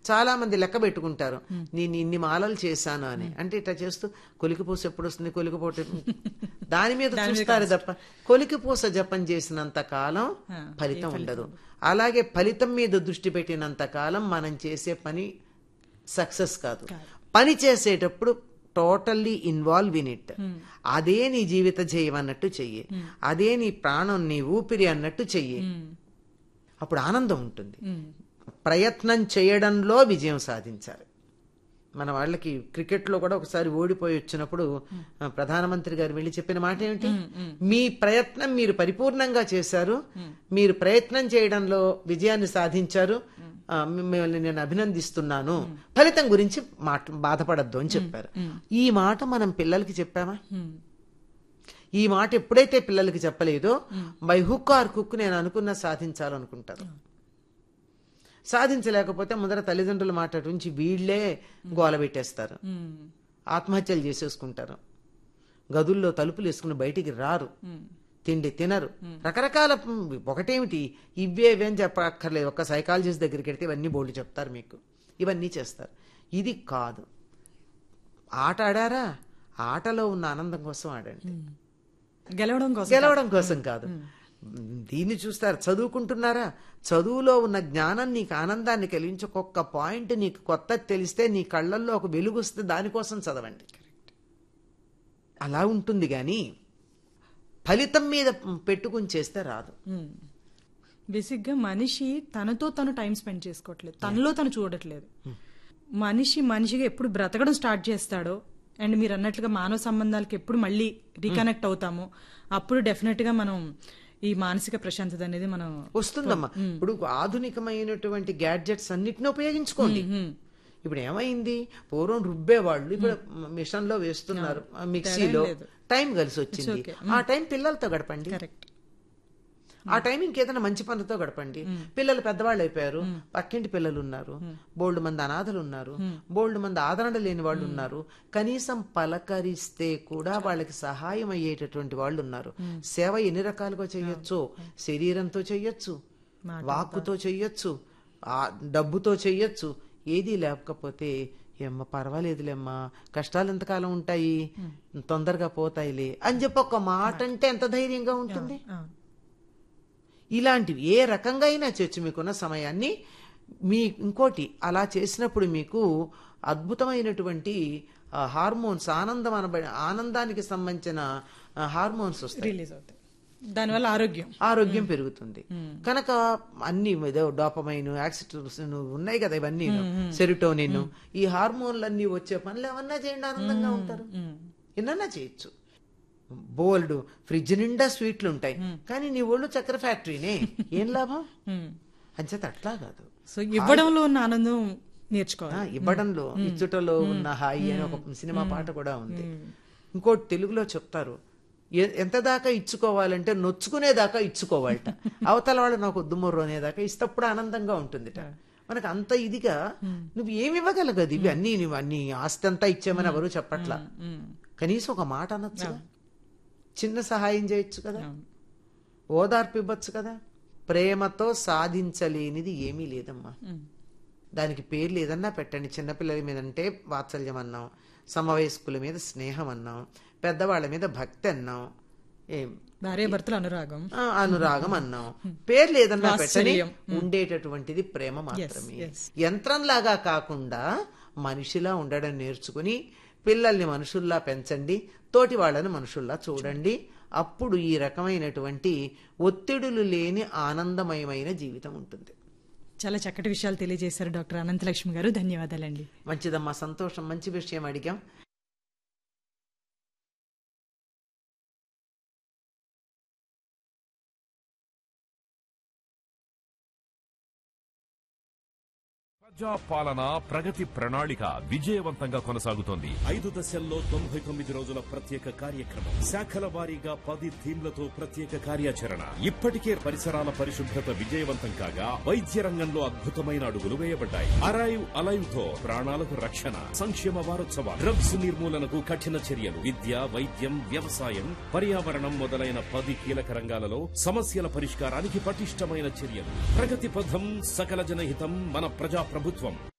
చాలా మంది లెక్క పెట్టుకుంటారు నేను ఇన్ని మాలలు చేశాను అని అంటే ఇట్లా చేస్తూ కొలికిపూస ఎప్పుడు వస్తుంది కొలికిపోట దాని మీద చూస్తారు తప్ప కొలికిపూస జపం చేసినంత కాలం ఫలితం ఉండదు అలాగే ఫలితం మీద దృష్టి పెట్టినంత కాలం మనం చేసే పని సక్సెస్ కాదు పని చేసేటప్పుడు టోటల్లీ ఇన్వాల్వ్ ఇన్ ఇట్ అదే నీ జీవిత జయం అన్నట్టు చెయ్యి అదే నీ ప్రాణం నీ ఊపిరి అన్నట్టు చెయ్యి అప్పుడు ఆనందం ఉంటుంది ప్రయత్నం చేయడంలో విజయం సాధించాలి మన వాళ్ళకి క్రికెట్లో కూడా ఒకసారి ఓడిపోయి వచ్చినప్పుడు ఆ, ప్రధానమంత్రి గారు వెళ్ళి చెప్పిన మాట ఏమిటి మీ ప్రయత్నం మీరు పరిపూర్ణంగా చేశారు మీరు ప్రయత్నం చేయడంలో విజయాన్ని సాధించారు ఆ, మిమ్మల్ని నేను అభినందిస్తున్నాను ఫలితం గురించి మాట బాధపడద్దు అని చెప్పారు ఈ మాట మనం పిల్లలకి చెప్పామా ఈ మాట ఎప్పుడైతే పిల్లలకి చెప్పలేదో బై హుక్ ఆర్ కుక్ నేను అనుకున్న సాధించాలనుకుంటారు సాధించలేకపోతే ముందర తల్లిదండ్రుల మాట నుంచి వీళ్ళే గోల పెట్టేస్తారు ఆత్మహత్యలు చేసేసుకుంటారు గదుల్లో తలుపులు వేసుకుని బయటికి రారు తిండి తినరు రకరకాల మ్, ఒకటేమిటి ఇవే ఇవే అని చెప్పక్కర్లేదు ఒక సైకాలజిస్ట్ దగ్గరికి వెళ్తే ఇవన్నీ బోల్డ్ చెప్తారు మీకు ఇవన్నీ చేస్తారు ఇది కాదు ఆట ఆడారా ఆటలో ఉన్న ఆనందం కోసం ఆడండి గెలవడం కోసం గెలవడం కోసం కాదు దీన్ని చూస్తారు చదువుకుంటున్నారా చదువులో ఉన్న జ్ఞానం నీకు ఆనందాన్ని కలిగించి ఒక్కొక్క పాయింట్ నీకు కొత్త తెలిస్తే నీ కళ్ళల్లో ఒక వెలుగు వస్తే దానికోసం చదవండి అలా ఉంటుంది కానీ ఫలితం మీద పెట్టుకుని చేస్తే రాదు బేసిక్ గా మనిషి తనతో తను టైం స్పెండ్ చేసుకోవట్లేదు తనలో తను చూడట్లేదు మనిషి మనిషిగా ఎప్పుడు బ్రతకడం స్టార్ట్ చేస్తాడో అండ్ మీరు అన్నట్లుగా మానవ సంబంధాలకి ఎప్పుడు మళ్ళీ రీకనెక్ట్ అవుతామో అప్పుడు డెఫినెట్ గా మనం ఈ మానసిక ప్రశాంతత అనేది మనం వస్తుందమ్మా ఇప్పుడు ఆధునికమైనటువంటి గ్యాడ్జెట్స్ అన్నిటిని ఉపయోగించుకోండి ఇప్పుడు ఏమైంది పూర్వం రుబ్బేవాళ్ళు ఇప్పుడు మిషన్ లో వేస్తున్నారు ఆ మిక్సీలో టైం కలిసి వచ్చింది ఆ టైం పిల్లలతో గడపండి కరెక్ట్ ఆ టైం ఇంకేదైనా మంచి పనులతో గడపండి పిల్లలు పెద్దవాళ్ళు అయిపోయారు పక్కింటి పిల్లలు ఉన్నారు బోల్డ్ మంది అనాథలు ఉన్నారు బోల్డ్ మంది ఆదరణ లేని వాళ్ళు ఉన్నారు కనీసం పలకరిస్తే కూడా వాళ్ళకి సహాయం అయ్యేటటువంటి వాళ్ళు ఉన్నారు సేవ ఎన్ని రకాలుగా చేయొచ్చు శరీరంతో చెయ్యొచ్చు వాక్కుతో చెయ్యొచ్చు ఆ డబ్బుతో చెయ్యొచ్చు ఏదీ లేకపోతే ఏమ్మ పర్వాలేదులేమ్మా కష్టాలు ఎంతకాలం ఉంటాయి తొందరగా పోతాయిలే అని చెప్పి ఒక మాట అంటే ఎంత ధైర్యంగా ఉంటుంది ఇలాంటివి ఏ రకంగా అయినా చేయొచ్చు మీకున్న సమయాన్ని మీ ఇంకోటి అలా చేసినప్పుడు మీకు అద్భుతమైనటువంటి ఆ, హార్మోన్స్ ఆనందం అనబడి ఆనందానికి సంబంధించిన ఆ, హార్మోన్స్ వస్తాయి రిలీజ్ అవుతాయి దానివల్ల ఆరోగ్యం ఆరోగ్యం పెరుగుతుంది కనుక అన్ని ఏదో డోపమైన్ యాక్సిటోసిన్ ఉన్నాయి కదా ఇవన్నీ సెరిటోనిన్ ఈ హార్మోన్లన్నీ వచ్చే పనులు ఏమన్నా చేయండి ఆనందంగా ఉంటారు ఎన్నన్నా చేయొచ్చు బోల్డ్ ఫ్రిడ్జ్ నిండా స్వీట్లు ఉంటాయి కానీ నీ ఒళ్ళు చక్కెర ఫ్యాక్టరీనే ఏం లాభం అంచేత అట్లా కాదు సో ఇవ్వడంలో ఉన్న ఆనందం నేర్చుకోవాలి ఆ, ఇవ్వడంలో ఇచ్చుటలో ఉన్న హాయి అని ఒక సినిమా పాట కూడా ఉంది ఇంకోటి తెలుగులో చెప్తారు ఎ- ఎంత దాకా ఇచ్చుకోవాలంటే నొచ్చుకునేదాకా ఇచ్చుకోవాలట అవతల వాళ్ళు నాకు వద్దుమొర్రు అనేదాకా ఇస్తప్పుడు ఆనందంగా ఉంటుందిట మనకు అంత ఇదిగా నువ్వు ఏమి ఇవ్వగలగదు ఇవి అన్ని నువ్వు అన్ని ఆస్తి అంతా ఇచ్చామని ఎవరు చెప్పట్లా కనీసం ఒక మాట అనొచ్చు చిన్న సహాయం చేయొచ్చు కదా ఓదార్పు ఇవ్వచ్చు కదా ప్రేమతో సాధించలేనిది ఏమీ లేదమ్మా దానికి పేర్లు ఏదన్నా పెట్టండి చిన్నపిల్లల మీద అంటే వాత్సల్యం అన్నాం సమవయస్కుల మీద స్నేహం అన్నాం పెద్దవాళ్ళ మీద భక్తి అన్నాం ఏం భార్య భర్తల అనురాగం ఆ, అనురాగం అన్నాం పేర్లు ఏదన్నా పెట్టని వాత్సల్యం. ఉండేటటువంటిది ప్రేమ మాత్రమే yes. యంత్రంలాగా కాకుండా మనిషిలా ఉండడం నేర్చుకుని పిల్లల్ని మనుషుల్లా పెంచండి తోటి వాళ్ళని మనుషుల్లా చూడండి అప్పుడు ఈ రకమైనటువంటి ఒత్తిడులు లేని ఆనందమయమైన జీవితం ఉంటుంది చాలా చక్కటి విషయాలు తెలియజేశారు డాక్టర్ అనంతలక్ష్మి గారు ధన్యవాదాలండి మంచిదమ్మా సంతోషం మంచి విషయం అడిగాం ప్రజా పాలన ప్రగతి ప్రణాళిక విజయవంతంగా కొనసాగుతోంది ఐదు దశల్లో తొంభై తొమ్మిది రోజుల ప్రత్యేక కార్యక్రమం శాఖల వారీగా పది థీమ్లతో ప్రత్యేక కార్యాచరణ ఇప్పటికే పరిసరాల పరిశుభ్రత విజయవంతం కాగా వైద్య రంగంలో అద్భుతమైన అడుగులు వేయబడ్డాయి అరైవ్ అలైవ్ తో ప్రాణాలకు రక్షణ సంక్షేమ వారోత్సవాలు డ్రగ్స్ నిర్మూలనకు కఠిన చర్యలు విద్య వైద్యం వ్యవసాయం పర్యావరణం మొదలైన పది కీలక రంగాలలో సమస్యల పరిష్కారానికి పటిష్టమైన చర్యలు ప్రగతి పథం సకల జనహితం మన ప్రజా ప్రభుత్వం